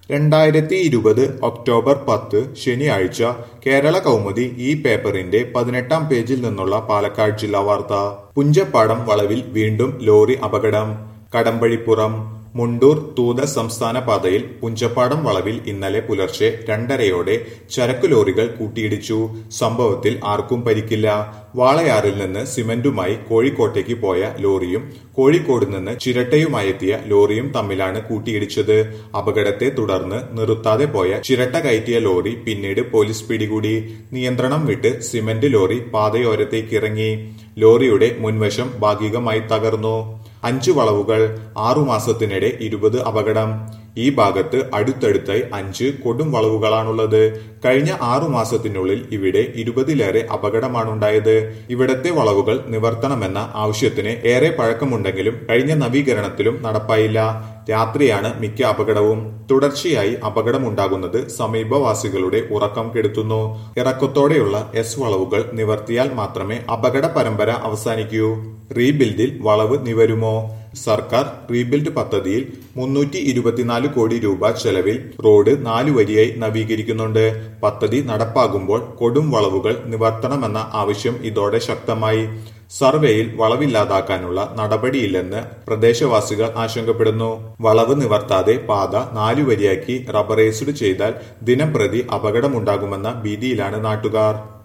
രണ്ടായിരത്തി ഇരുപത് ഒക്ടോബർ പത്ത് ശനിയാഴ്ച കേരള കൗമുദി ഈ പേപ്പറിന്റെ പതിനെട്ടാം പേജിൽ നിന്നുള്ള പാലക്കാട് ജില്ലാ വാർത്ത പുഞ്ചപ്പാടം വളവിൽ വീണ്ടും ലോറി അപകടം കടമ്പഴിപ്പുറം മുണ്ടൂർ തൂത സംസ്ഥാന പാതയിൽ പുഞ്ചപ്പാടം വളവിൽ ഇന്നലെ പുലർച്ചെ രണ്ടരയോടെ ചരക്കു ലോറികൾ കൂട്ടിയിടിച്ചു സംഭവത്തിൽ ആർക്കും പരിക്കില്ല വാളയാറിൽ നിന്ന് സിമന്റുമായി കോഴിക്കോട്ടേക്ക് പോയ ലോറിയും കോഴിക്കോട് നിന്ന് ചിരട്ടയുമായെത്തിയ ലോറിയും തമ്മിലാണ് കൂട്ടിയിടിച്ചത് അപകടത്തെ തുടർന്ന് നിർത്താതെ പോയ ചിരട്ട കയറ്റിയ ലോറി പിന്നീട് പോലീസ് പിടികൂടി നിയന്ത്രണം വിട്ട് സിമന്റ് ലോറി പാതയോരത്തേക്ക് ഇറങ്ങി ലോറിയുടെ മുൻവശം ഭാഗികമായി തകർന്നു അഞ്ച് വളവുകൾ ആറുമാസത്തിനിടെ ഇരുപത് അപകടം ഈ ഭാഗത്ത് അടുത്തടുത്തായി അഞ്ച് കൊടും വളവുകളാണുള്ളത് കഴിഞ്ഞ ആറു മാസത്തിനുള്ളിൽ ഇവിടെ ഇരുപതിലേറെ അപകടമാണുണ്ടായത് ഇവിടത്തെ വളവുകൾ നിവർത്തണമെന്ന ആവശ്യത്തിന് ഏറെ പഴക്കമുണ്ടെങ്കിലും കഴിഞ്ഞ നവീകരണത്തിലും നടപ്പായില്ല രാത്രിയാണ് മിക്ക അപകടവും തുടർച്ചയായി അപകടമുണ്ടാകുന്നത് സമീപവാസികളുടെ ഉറക്കം കെടുത്തുന്നു ഇറക്കത്തോടെയുള്ള എസ് വളവുകൾ നിവർത്തിയാൽ മാത്രമേ അപകട പരമ്പര അവസാനിക്കൂ റീബിൽഡിൽ വളവ് നിവരുമോ സർക്കാർ റീബിൽഡ് പദ്ധതിയിൽ മുന്നൂറ്റി ഇരുപത്തിനാല് കോടി രൂപ ചെലവിൽ റോഡ് നാലു വരിയായി നവീകരിക്കുന്നുണ്ട് പദ്ധതി നടപ്പാകുമ്പോൾ കൊടും വളവുകൾ നിവർത്തണമെന്ന ആവശ്യം ഇതോടെ ശക്തമായി സർവേയിൽ വളവില്ലാതാക്കാനുള്ള നടപടിയില്ലെന്ന് പ്രദേശവാസികൾ ആശങ്കപ്പെടുന്നു വളവ് നിവർത്താതെ പാത നാലു വരിയാക്കി റബറൈസ്ഡ് ചെയ്താൽ ദിനംപ്രതി അപകടമുണ്ടാകുമെന്ന ഭീതിയിലാണ് നാട്ടുകാർ